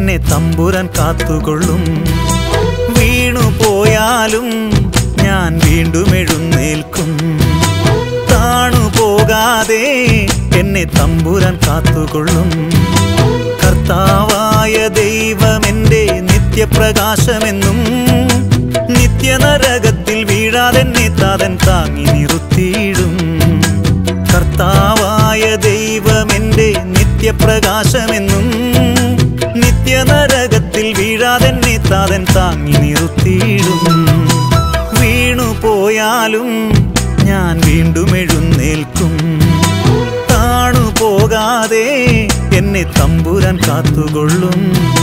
എന്നെ തമ്പുരാൻ കാത്തുകൊള്ളും വീണു പോയാലും ഞാൻ വീണ്ടും എഴുന്നേൽക്കും താണു പോകാതെ എന്നെ തമ്പുരാൻ കാത്തുകൊള്ളും കർത്താവായ ദൈവം എൻ്റെ നിത്യപ്രകാശമെന്നും നിത്യനരകത്തിൽ വീഴാതെന്നെ താതൻ താങ്ങി നിർത്തിയിടും കർത്താവായ ദൈവം എൻ്റെ നിത്യപ്രകാശമെന്നും നിത്യനരകത്തിൽ വീഴാതെന്നെ താതൻ താങ്ങി നിർത്തിയിടും വീണു പോയാലും ഞാൻ വീണ്ടും എഴുന്നേൽക്കും താണു പോകാതെ എന്നെ തമ്പുരാൻ കാത്തുകൊള്ളും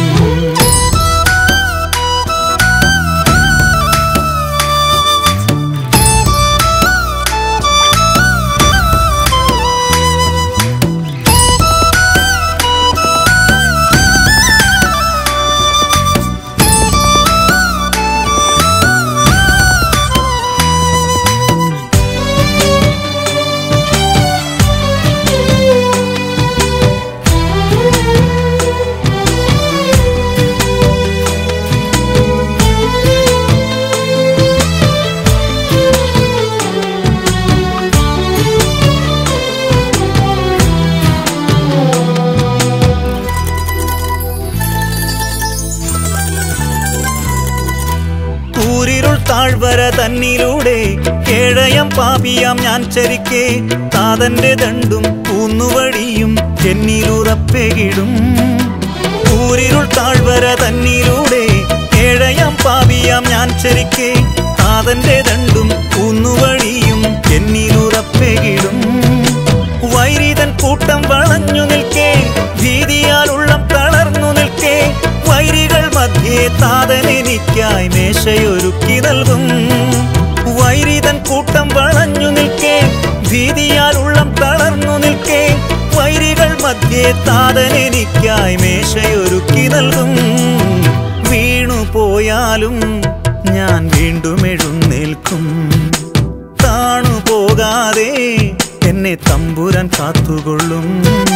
കൂരിരുൾ താഴ്വര തന്നിലൂടെ കേഴയം പാപിയാം ഞാൻ ചരിക്കെ താതന്റെ ദണ്ടും കൂന്നുവഴിയും എന്നിലുറപ്പെകിടും കൂരിരുൾ താഴ്വര തന്നിലൂടെ കേഴയം പാപിയാം ഞാൻ ചരിക്കെ താതന്റെ ദണ്ടും കൂന്നുവഴിയും എന്നിലുറപ്പെകിടും വൈരിതൻ കൂട്ടം വളഞ്ഞു നിൽക്കേ ഭീതിയാൽ ഉള്ളം തളർന്നു നിൽക്കേ വൈരികൾ മധ്യേ താതൻ എനിക്കായി മേശയൊരുക്കി നൽകും വൈരിതൻ കൂട്ടം വളഞ്ഞു നിൽക്കേ ഭീതിയാൽ ഉള്ളം തളർന്നു നിൽക്കേ വൈരികൾ മധ്യേ താതൻ എനിക്കായി മേശയൊരുക്കി നൽകും വീണു പോയാലും ഞാൻ വീണ്ടും എഴുന്നേൽക്കും താണു പോകാതെ എന്നെ തമ്പുരാൻ കാത്തുകൊള്ളും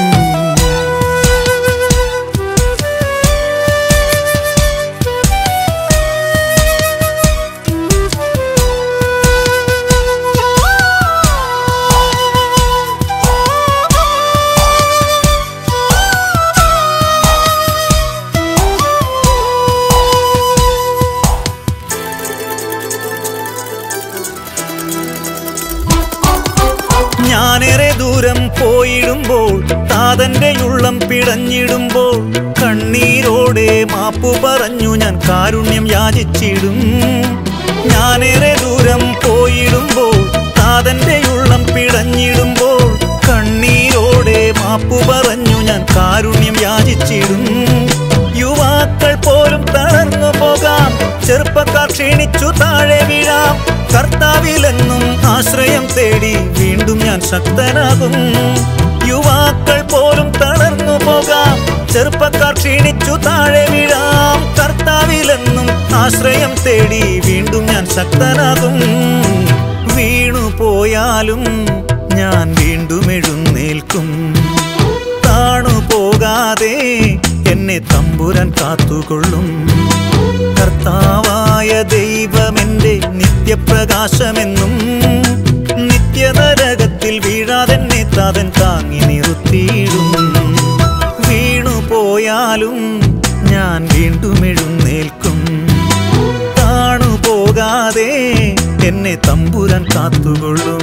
ഞാനേറെ ദൂരം പോയിടുമ്പോൾ താതന്റെ ഉള്ളം പിടഞ്ഞിടുമ്പോൾ കണ്ണീരോടെ മാപ്പു പറഞ്ഞു ഞാൻ കാരുണ്യം യാചിച്ചിടും ഞാനേറെ ദൂരം പോയിടുമ്പോൾ താതന്റെ ഉള്ളം പിടഞ്ഞിടുമ്പോൾ കണ്ണീരോടെ മാപ്പു പറഞ്ഞു ഞാൻ കാരുണ്യം യാചിച്ചിടും യുവാക്കൾ പോലും തളർന്നു പോകാം ചെറുപ്പക്കാർ ക്ഷീണിച്ചു താഴെ വീഴാം കർത്താവിലെന്നും ആശ്രയം തേടി വീണ്ടും ഞാൻ ശക്തനാകും യുവാക്കൾ പോലും തളർന്നു പോകാം ചെറുപ്പക്കാർ ക്ഷീണിച്ചു താഴെ വീഴാം കർത്താവിലെന്നും ആശ്രയം തേടി വീണ്ടും ഞാൻ ശക്തനാകും വീണു പോയാലും ഞാൻ വീണ്ടും എഴുന്നേൽക്കും താണു പോകാതെ എന്നെ തമ്പുരാൻ കാത്തുകൊള്ളും കർത്താവായ ദൈവമെന്റെ നിത്യപ്രകാശമെന്നും നിത്യനരകത്തിൽ വീഴാതെന്നെ താതൻ താങ്ങി നിർത്തിയിടും വീണു പോയാലും ഞാൻ വീണ്ടും എഴുന്നേൽക്കും താണു പോകാതെ എന്നെ തമ്പുരാൻ കാത്തുകൊള്ളും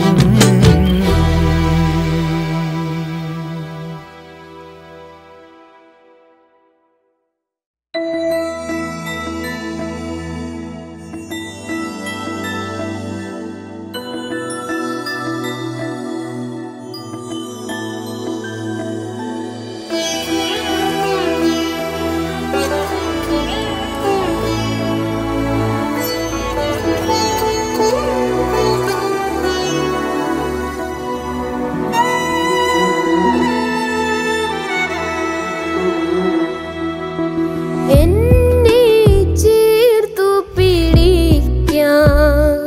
എന്നെ ചേർത്തു പിടിക്കാൻ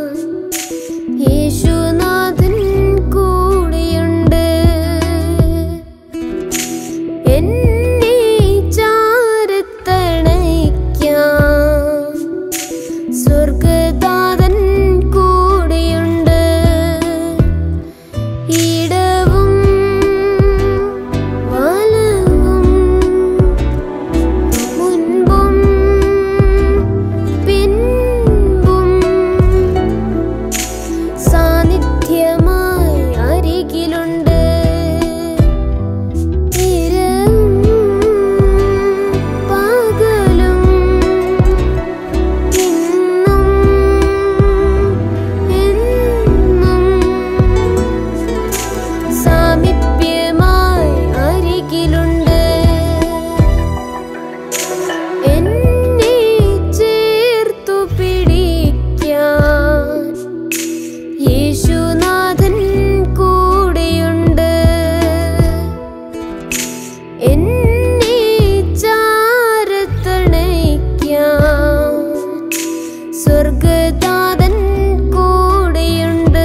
യേശുനാഥൻ കൂടെയുണ്ട് എന്നെ ചാരത്തണയ്ക്കാൻ എന്നെ ചേർത്തു പിടിക്കാൻ യേശുനാഥൻ കൂടെയുണ്ട് എന്നെ ചാരത്തണയ്ക്കാൻ സ്വർഗതാതൻ കൂടെയുണ്ട്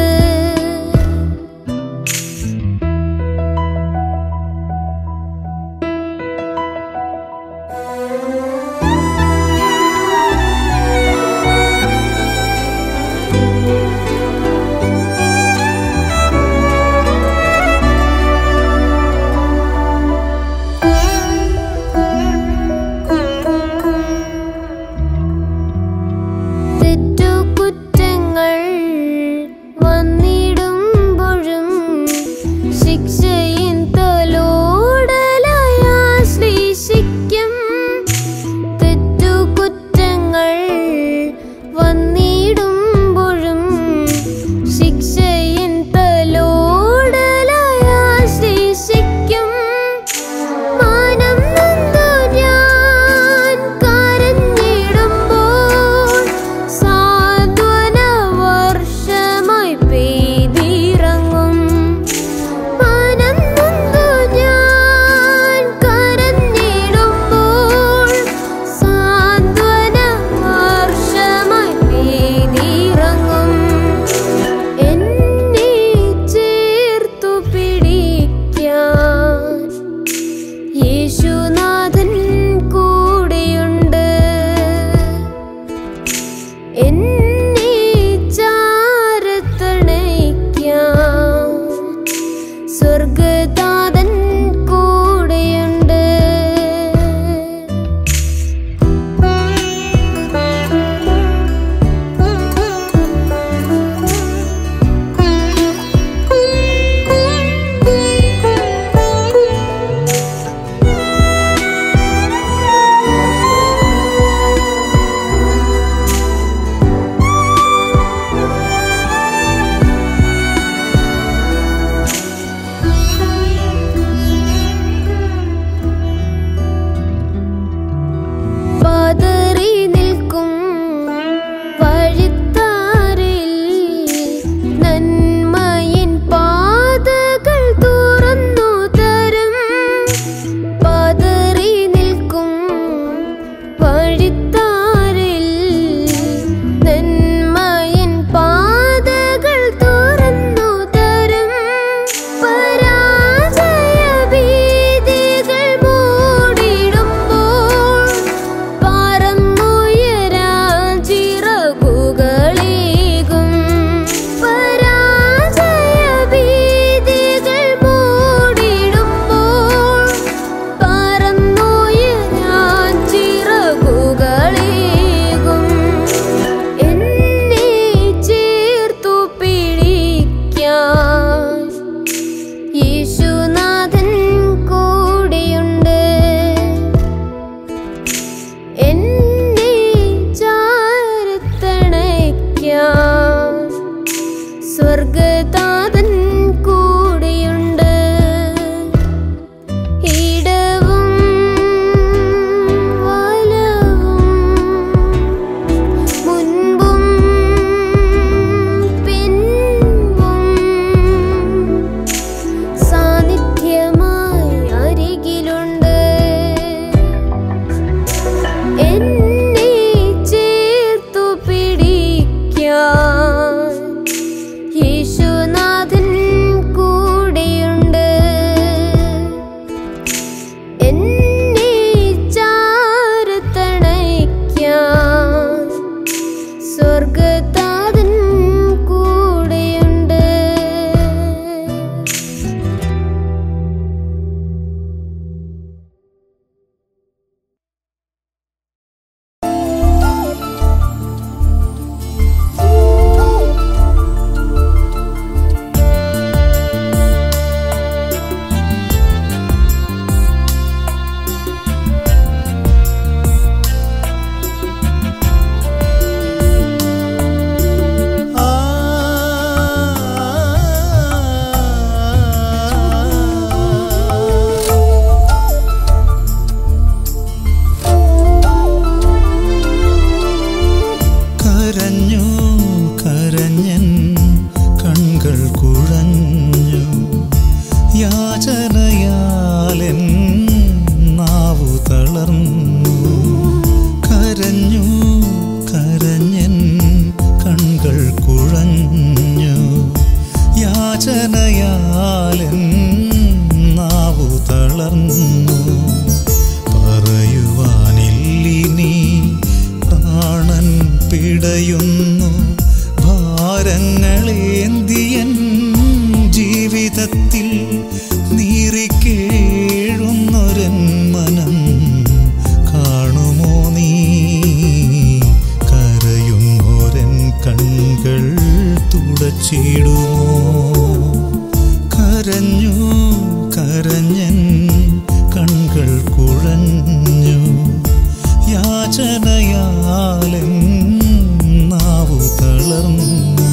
പിടയുന്നു ഭാരങ്ങളേന്തിയൻ ജീവിതത്തിൽ നീറിക്കേഴുന്നൊരൻ മനം കാണുമോ നീ കരയുന്നോരൻ കൺകൾ തുടച്ചിടുമോ കരഞ്ഞു കരഞ്ഞൻ കൺകൾ കുഴഞ്ഞു യാചനയാലൻ നാവു തളർന്നു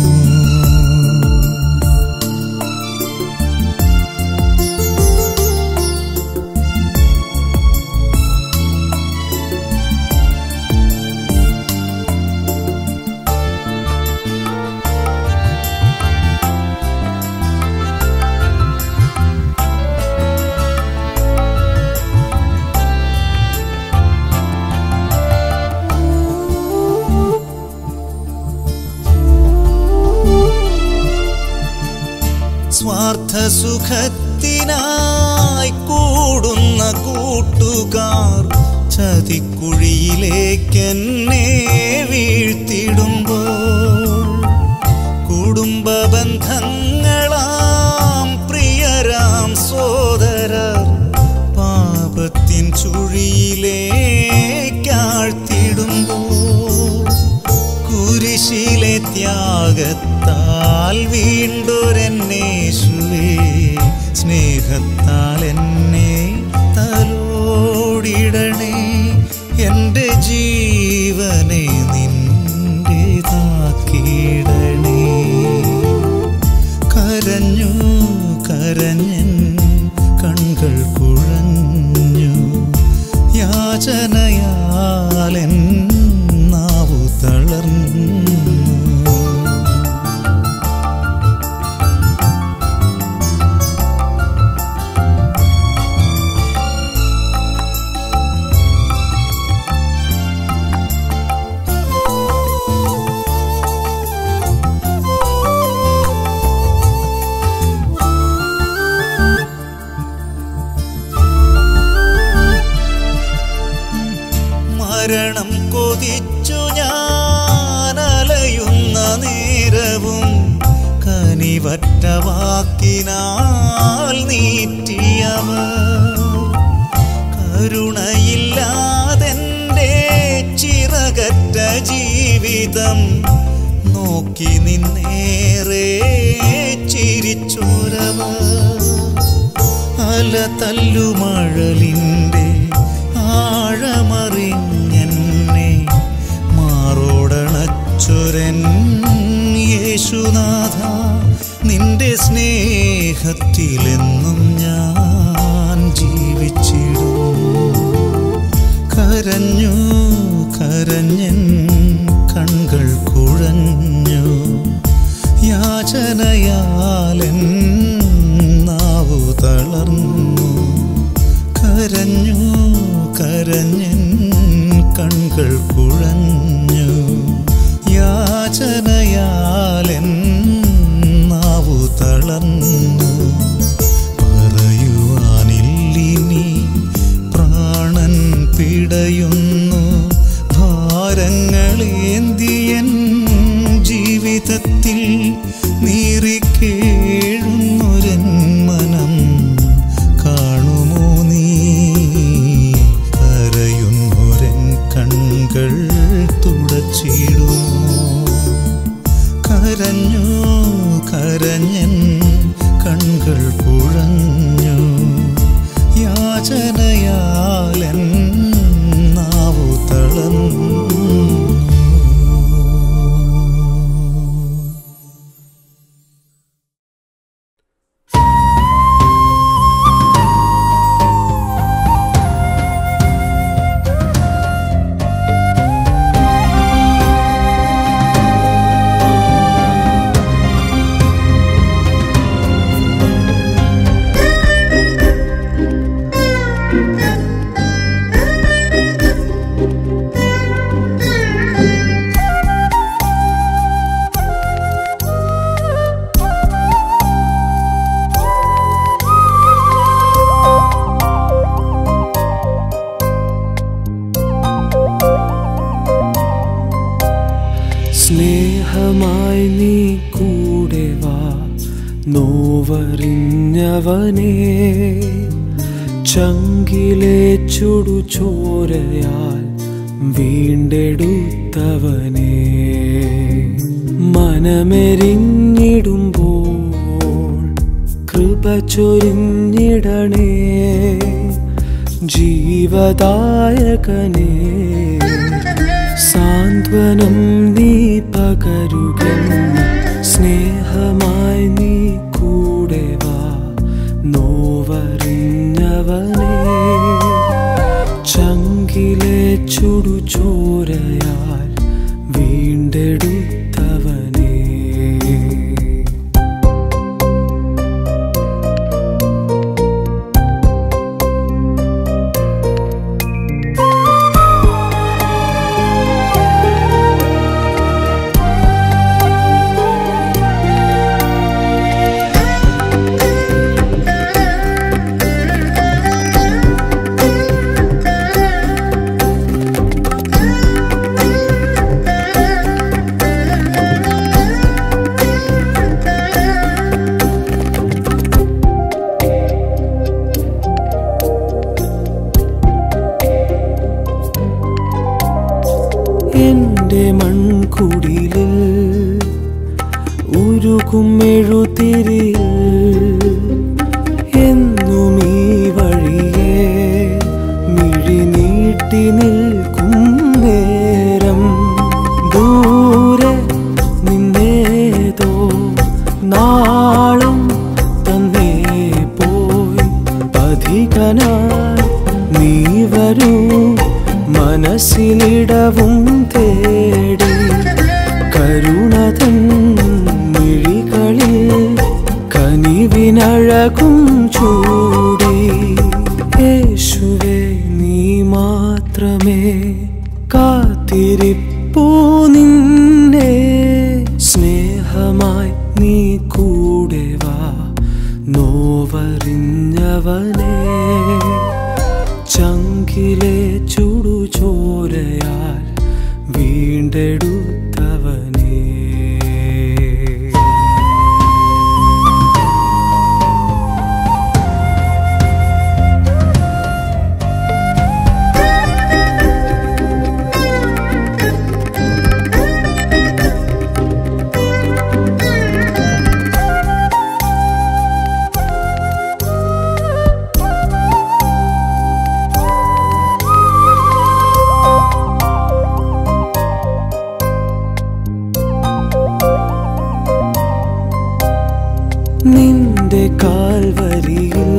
സ്വാർത്ഥ സുഖത്തിനായി കൂടുന്ന കൂട്ടുകാർ ചതിക്കുഴിയിലേക്കെന്നെ വീഴ്ത്തിടുമ്പോൾ കുടുംബ ബന്ധങ്ങളാം പ്രിയരാം സോദരർ പാപത്തിൻ ചുഴിയിലേക്കാഴ്ത്തിടുമ്പോൾ കുരിശിലെ ത്യാഗത്താൽ വീണ്ടൊരെന്നേശുവേ സ്നേഹത്താൽ എന്നെ തലോടിടണേ എൻ്റെ ജീവനെ നിന്റേതാക്കിയിടണേ കരഞ്ഞു കരഞ്ഞൻ കൺകൾ കുഴഞ്ഞു യാചനയാലൻ നാവു തളർന്നു മരണം കൊതിച്ചു ഞാൻ അലയുന്ന നേരവും കനിവറ്റ വാക്കിനാൽ നീറ്റിയവർ കരുണയില്ലാതെൻ്റെ ചിറകറ്റ ജീവിതം നോക്കി നിന്നേറെ ചിരിച്ചോരവർ അല തല്ലുമഴലിൻ്റെ ആഴമറിഞ്ഞെന്നെ മാറോടണച്ചൊരൻ യേശുനാഥ നിന്റെ സ്നേഹത്തിലെന്നും ഞാൻ ജീവിച്ചിടും കരഞ്ഞു കരഞ്ഞൻ കൺകൾ കുഴഞ്ഞു യാചനയാലൻ നാവു തളർന്നു കരഞ്ഞു കരഞ്ഞൻ കൺകൾ കുഴഞ്ഞു യാചനയാലൻ നാവു തളർന്നു പറയുവാനില്ലിനി പ്രാണൻ പിടയുന്നു ഭാരങ്ങളേന്തിയൻ ജീവിതത്തിൽ നീറിക്കേഴുന്നൊരൻ മനം കാണുമോ നീ കരയുന്നൊരൻ കൺകൾ തുടച്ചിടുമോ കരഞ്ഞു കരഞ്ഞൻ കൺകൾ കുഴഞ്ഞു യാചനയാലൻ നാവു തളർന്നു ും സ്നേഹമായി നീ കൂടെ വാ നോവറിഞ്ഞവനേ ചങ്കിലെ ചുടു ചോരയാൽ വീണ്ടെടുത്തവനേ മനമെരിഞ്ഞിടുമ്പോൾ കൃപ ചൊരിഞ്ഞിടണേ ജീവദായകനേ സാന്ത്വനം നീ പകരുക സ്നേഹമായി നീ കൂടെ വാ നോവറിഞ്ഞവനേ ചങ്കിലെ ചുടു ചോരയാൽ വീണ്ടെടുത്തവനേ എന്റെ മൺകുടിലിൽ ഉരുകും എഴുതിരിൽ എന്നും ഈ വഴിയെ മിഴി നീട്ടി നിൽക്കും നേരം ദൂരെ നിന്നേതോ നാളം തന്നേ പോയി പഥികനായി നീ വരൂ മനസ്സിലിടവും തേടി കരുണതൻ മിഴികളിൽ കനിവിനഴകും ചൂടി യേശുവേ നീ മാത്രമേ കാത്തിരിപ്പൂ നിന്നെ സ്നേഹമായി നീ കൂടെ വാ നോവറിഞ്ഞവനേ ചങ്കിലെ ചുടു ചോരയാൽ വീണ്ടെടുത്തവനേ നിന്റെ കാൽവരിയിൽ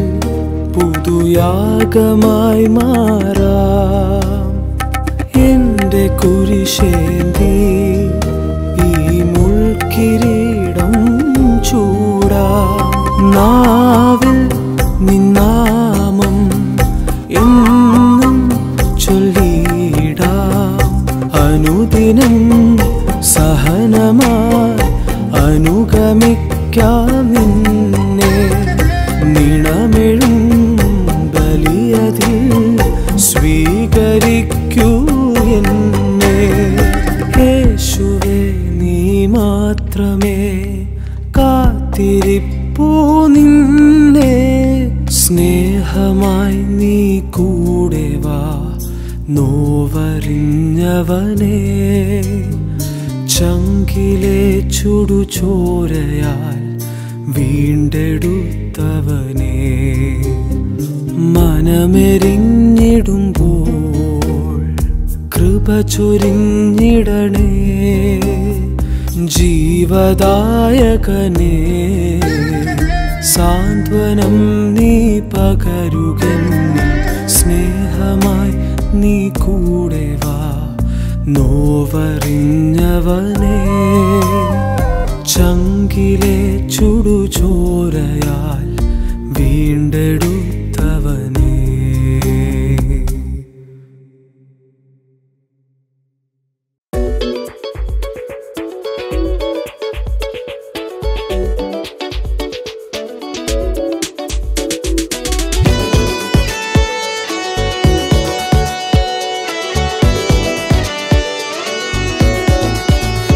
പുതുയാഗമായി മാറാം എന്റെ കുരിശേന്തി ഈ മുൾക്കിരീടം ചൂടാ നാവിൽ നിന്നാമം എന്നും ചൊല്ലിടാം അനുദിനം സഹനമായി അനുഗമിക്കാം നിന്നെ നിണമെഴും ബലിയതിൽ സ്വീകരിക്കൂ എന്നെ യേശുവേ നീ മാത്രമേ കാത്തിരിപ്പൂ നിന്നെ സ്നേഹമായി നീ കൂടെ വാ നോവറിഞ്ഞവനേ ചങ്കിലെ ചുടു ചോരയാൽ വീണ്ടെടുത്തവനേ മനമെരിഞ്ഞിടുമ്പോൾ കൃപ ചൊരിഞ്ഞിടണേ ജീവദായകനേ സാന്ത്വനം നീ പകരുകെന്നെ സ്നേഹമായി നീ കൂടെ വാ നോവറിഞ്ഞവനേ ചങ്കിലെ ചുടു ചോരയാൽ വീണ്ടെടുത്തവനേ യേശുവേ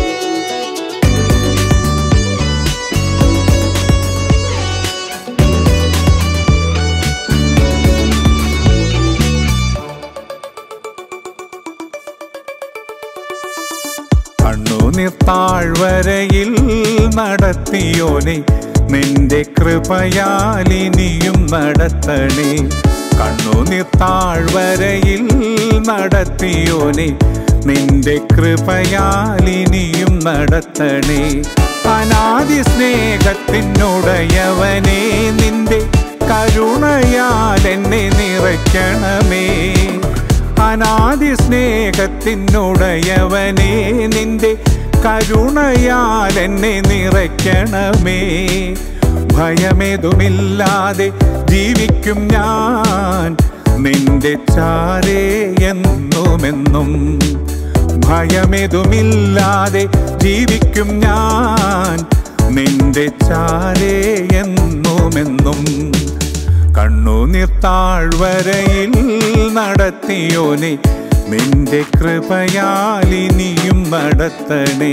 കണ്ണുനീർ താഴ്വരയിൽ നടത്തിയോനെ നിന്റെ കൃപയാൽ ഇനിയും നടത്തണേ കണ്ണുനീർ താഴ്വരയിൽ നടത്തിയോനെ നിന്റെ കൃപയാൽ ഇനിയും നടത്തണേ അനാദി സ്നേഹത്തിനുടയവനെ നിന്റെ കരുണയാൽ എന്നെ നിറയ്ക്കണമേ അനാദി സ്നേഹത്തിനുടയവനെ നിന്റെ കരുണയാൽ എന്നെ നിറയ്ക്കണമേ ഭയമേതുമില്ലാതെ ജീവിക്കും ഞാൻ നിന്റെ ചാരേ എന്നുമെന്നും ഭയമേതുമില്ലാതെ ജീവിക്കും ഞാൻ നിന്റെ ചാരേ എന്നുമെന്നും കണ്ണുനീർ താഴ്വരയിൽ നടത്തിയോനെ നിന്റെ കൃപയാൽ ഇനിയും നടത്തണേ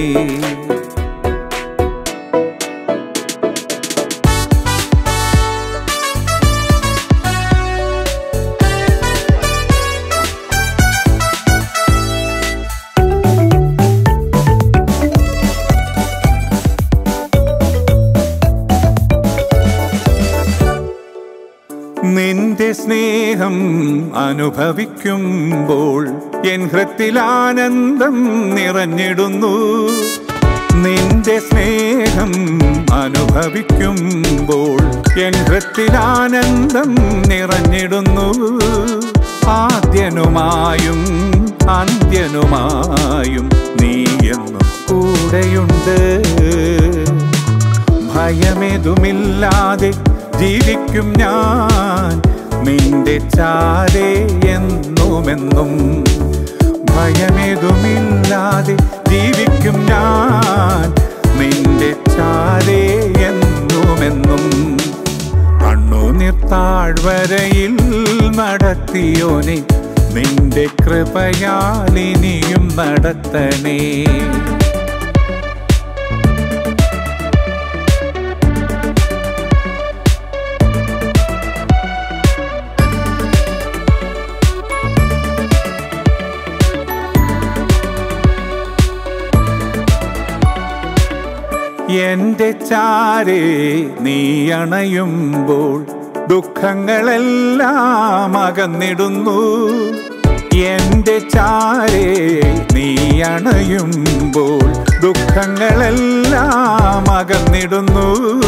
നിന്റെ സ്നേഹം അനുഭവിക്കുമ്പോൾ എൻ ഹൃത്തിൽ ആനന്ദം നിറഞ്ഞിടുന്നു നിന്റെ സ്നേഹം അനുഭവിക്കുമ്പോൾ എൻ ഹൃത്തിൽ ആനന്ദം നിറഞ്ഞിടുന്നു ആദ്യനുമായും അന്ത്യനുമായും നീ എന്നും കൂടെയുണ്ട് ഭയമേതുമില്ലാതെ ജീവിക്കും ഞാൻ നിന്റെ ചാരേ എന്നുമെന്നും ഭയമേതുമില്ലാതെ ജീവിക്കും ഞാൻ നിന്റെ ചാരേ എന്നുമെന്നും കണ്ണുനീർ താഴ്വരയിൽ നടത്തിയോനെ നിന്റെ കൃപയാൽ ഇനിയും നടത്തണേ എന്റെ ചാരേ നീ അണയുമ്പോൾ ദുഃഖങ്ങളെല്ലാം അകന്നിടുന്നു എന്റെ ചാരേ നീ അണയുമ്പോൾ ദുഃഖങ്ങളെല്ലാം അകന്നിടുന്നു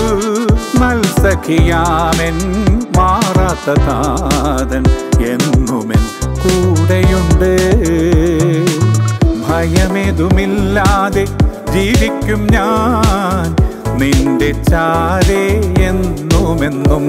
മത്സഖിയാമൻ മാറാത്ത താതൻ എന്നുമെൻ കൂടെയുണ്ട് ഭയമേതുമില്ലാതെ ജീവിക്കും ഞാൻ നിന്റെ ചാരേ എന്നുമെന്നും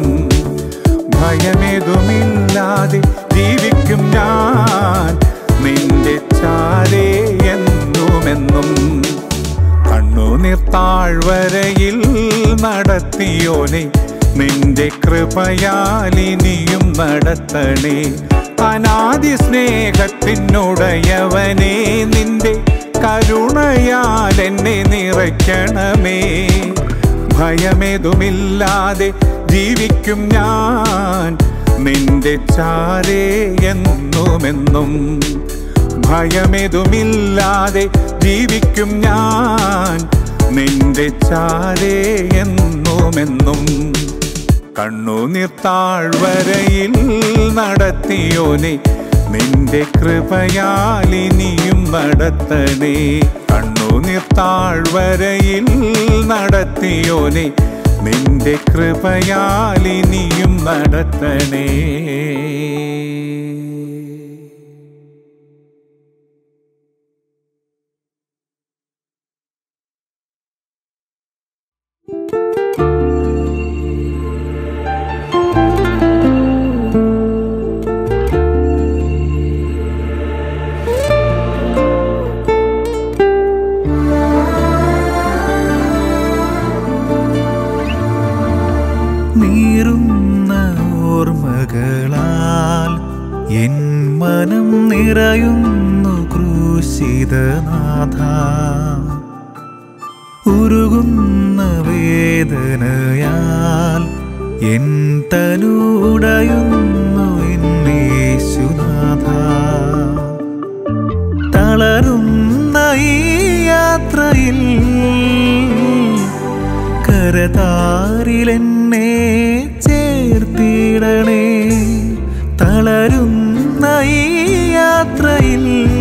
ഭയമേതുമില്ലാതെ ജീവിക്കും ഞാൻ നിന്റെ ചാരേ എന്നുമെന്നും കണ്ണുനീർ താഴ്വരയിൽ നടത്തിയോനെ നിന്റെ കൃപയാൽ ഇനിയും നടത്തണേ അനാദി സ്നേഹത്തിനുടയവനെ നിന്റെ കരുണയാൽ എന്നെ നിറയ്ക്കണമേ ഭയമേതുമില്ലാതെ ജീവിക്കും ഞാൻ നിന്റെ ചാരേ എന്നുമെന്നും ഭയമേതുമില്ലാതെ ജീവിക്കും ഞാൻ നിന്റെ ചാരേ എന്നുമെന്നും കണ്ണുനീർ താഴ്വരയിൽ നടത്തിയോനെ നിന്റെ കൃപയാൽ ഇനിയും നടത്തണേ കണ്ണുനീർ താഴ്വരയിൽ നടത്തിയോനെ നിന്റെ കൃപയാൽ ഇനിയും നടത്തണേ നീറുന്ന ഓർമ്മകളാൽ എൻ മനം നിറയുന്നു ക്രൂശിതനാഥ ഉരുകുന്ന വേദനയാൽ എൻ തനുടയുന്നു എന്നേശുനാഥ തളരുന്ന ഈ യാത്രയിൽ കരതാരിലെന്നെ ചേർത്തിടണേ തളരുന്ന ഈ യാത്രയിൽ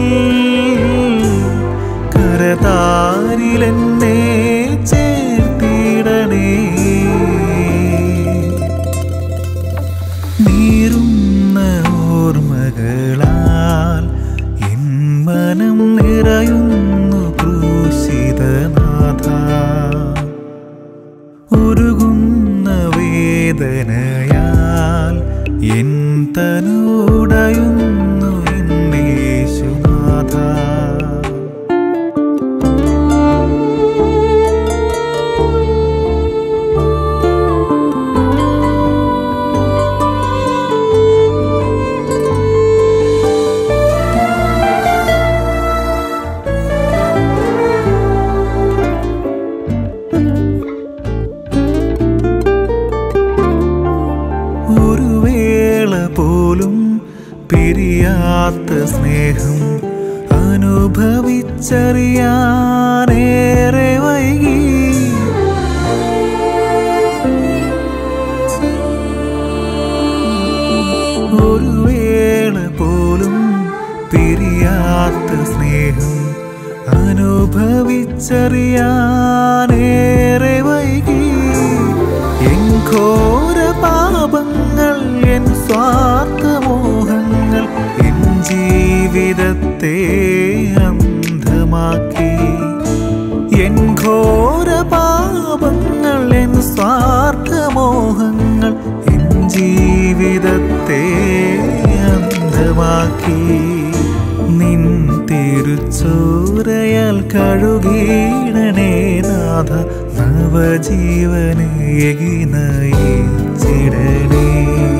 കരതാരിലെന്നെ ചേർത്തിടണേ നീറുന്ന ഓർമ്മകളാൽ എൻ മനം നിറയുന്നു ക്രൂശിതനാഥ ഉരുകുന്ന വേദനയാൽ എൻ തനുടയുന്നു എന്നേശുനാഥ ഒരു വേള പോലും പിരിയാത്ത സ്നേഹം അനുഭവിച്ചറിയാനേറെ വൈകി ഒരു വേള പോലും പിരിയാത്ത സ്നേഹം അനുഭവിച്ചറിയാനേറെ വൈകി എൻ ഘോര പാപങ്ങൾ എൻ സ്വാർത്ഥമോഹങ്ങൾ എൻ ജീവിതത്തെ അന്ധമാക്കി എൻ ഘോര പാപങ്ങൾ എൻ സ്വാർത്ഥമോഹങ്ങൾ എൻ ജീവിതത്തെ അന്ധമാക്കി നിൻ തിരുച്ചോരയാൽ കഴുകിയിടണേ നാഥ നവജീവനേകി നയിച്ചിടണേ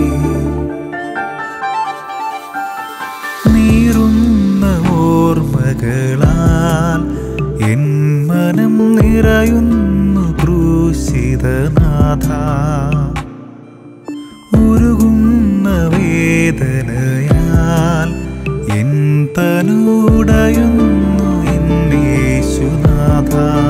നീറുന്ന ഓർമ്മകളാൽ എൻ മനം നിറയുന്നു ക്രൂശിതനാഥ ഉരുകുന്ന വേദനയാൽ എൻ തനുടയുന്നു എന്നേശുനാഥ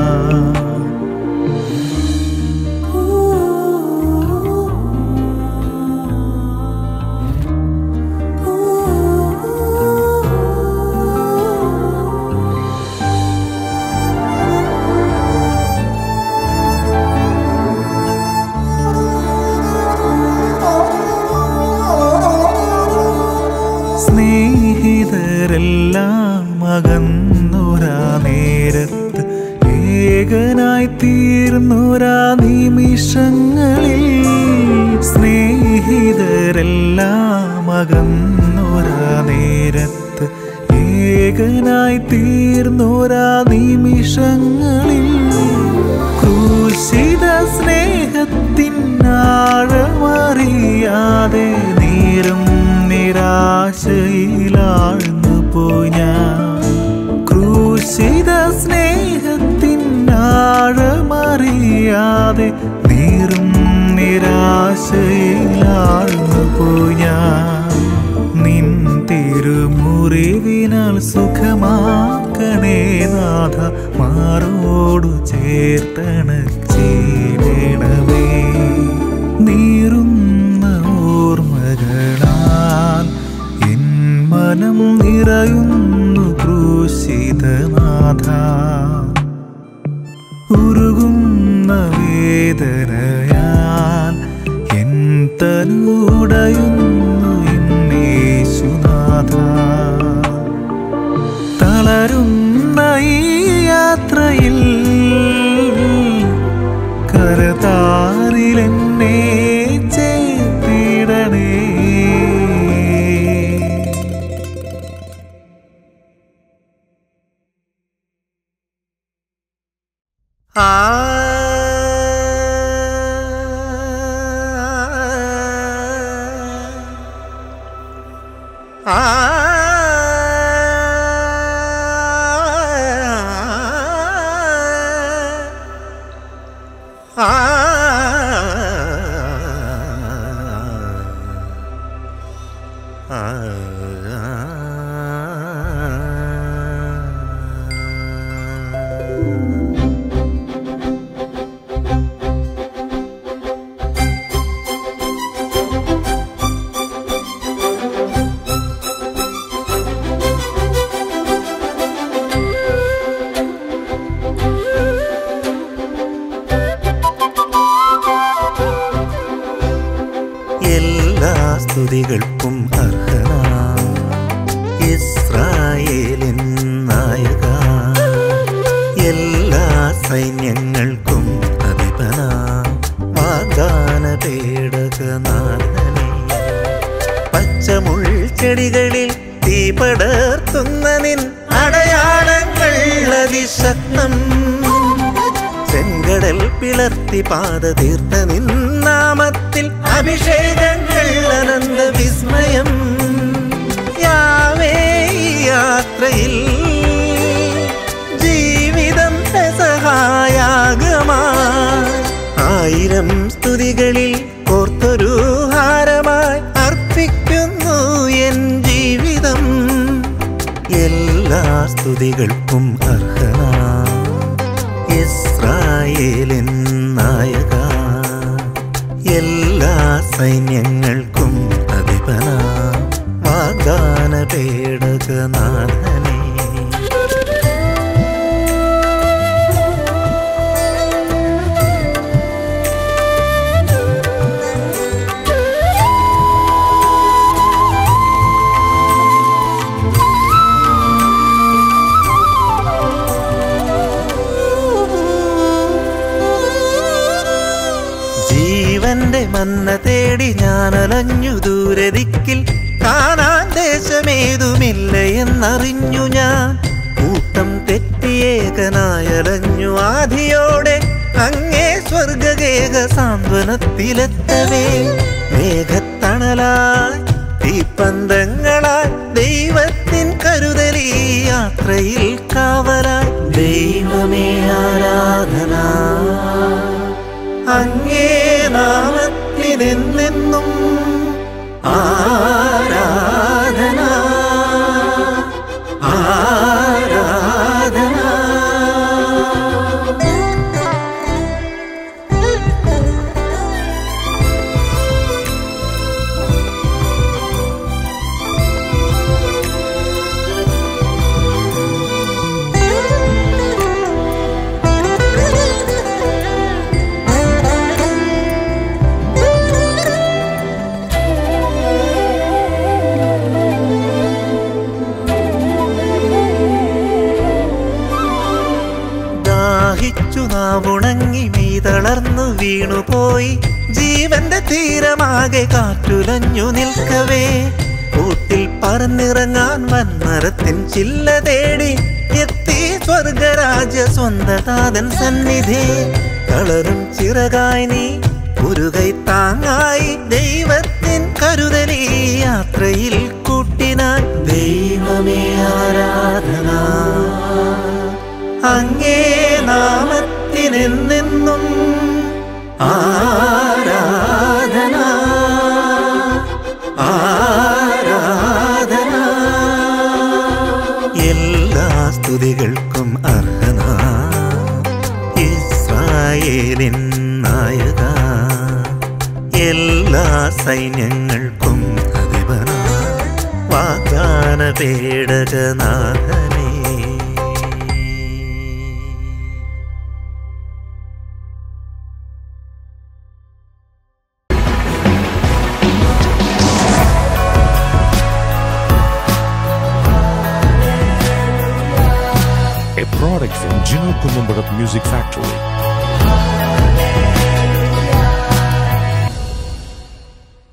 സ്നേഹിതരെല്ലാം അകന്നൊരാ നേരത്ത് ഏകനായി തീർന്നൊരാ നിമിഷങ്ങളിൽ സ്നേഹിതരെല്ലാം അകന്നൊരാ നേരത്ത് ഏകനായി തീർന്നൊരാ നിമിഷങ്ങളിൽ ക്രൂശിത സ്നേഹത്തിനാഴമറിയാതെ നീരും നിരാശയിലാഴ്ന്നു പോയി ഞാൻ ക്രൂശിത സ്നേഹത്തിനാഴമറിയാതെ നീരും നിരാശയിലാഴ്ന്നു പോയി ഞാൻ നിൻ തിരുമുറിവിനാൽ സുഖമാക്കണേ നാഥ മാറോടു ചേർത്തണച്ചേരണമേ നീറുന്ന ഓർമ്മകളാൽ എൻ മനം നിറയുന്നു ക്രൂശിതനാഥ ഉരുകുന്ന വേദനയാൽ എൻ തനുടയുന്നു എന്നേശുനാഥ തളരുന്ന ഈ യാത്രയിൽ കരതാറിലെന്നെ ചേർത്തിടണേ സ്തുതികൾക്കും അർഹനാ ഇസ്രായേലിൻ നായക എല്ലാ സൈന്യങ്ങൾക്കും അധിപനാ വാഗ്ദാന പേടകനാഥനെ പച്ചമുൾ ചെടികളിൽ തീ പടർത്തുന്ന നിൻ അടയാളങ്ങൾ അതിശക്തം ചെങ്കടൽ പിളർത്തി പാത തീർത്ത നിന്നാമത്തിൽ അഭിഷേകങ്ങൾ അനന്ത വിസ്മയം യാവേ ഈ യാത്രയിൽ ജീവിതം സഹായാകമായി ആയിരം സ്തുതികളിൽ കോർത്തൊരു ഹാരമായി അർപ്പിക്കുന്നു എൻ ജീവിതം എല്ലാ സ്തുതികൾക്കും അർഹനാ ഇസ്രായേലിൻ നായക എല്ലാ സൈന്യങ്ങൾക്കും അധിപന വാഗ്ദാന പേടകനാഥനെ ജീവന്റെ മന്ന തേടി ഞാൻ അലഞ്ഞു ദൂരദിക്കിൽ കാണാൻ ദേശമേതുമില്ല എന്നറിഞ്ഞു ഞാൻ കൂട്ടം തെറ്റിയേകനായലഞ്ഞു ആധിയോടെ അങ്ങേ സ്വർഗകേക സാന്ത്വനത്തിലെത്തവേ മേഘത്തണലായി തീപ്പന്തങ്ങളായി ദൈവത്തിൻ കരുതലീ യാത്രയിൽ കാവലായി ദൈവമേ ആരാധന അങ്ങേ നാമത്തിനെന്നെന്നും ആരാധന ആരാധന ദാഹിച്ചു നാവുണങ്ങി മീതളർന്നു വീണുപോയി ജീവന്റെ തീരമാകെ കാറ്റുലഞ്ഞു നിൽക്കവേ കൂട്ടിൽ പറന്നിറങ്ങാൻ വൻമരത്തിൻ ചില്ല തേടി എത്തി സ്വർഗരാജ സ്വന്തനാഥൻ സന്നിധി കളറും ചിറകായി നീ മുരുകൈ താങ്ങായി ദൈവത്തിൻ കരുതലീ യാത്രയിൽ കൂട്ടിനാൻ ദൈവമേ ആരാധന അങ്ങേ നാമത്തിനെന്നെന്നും ആരാധന ആരാധന എല്ലാ സ്തുതികൾക്കും അർഹന ഇസ്രായേലിൻ നായക എല്ലാ സൈന്യങ്ങൾക്കും അധിപന വാഗ്ദാന പേടകനാഥനേ a product from Gino Columbarat Music Factory.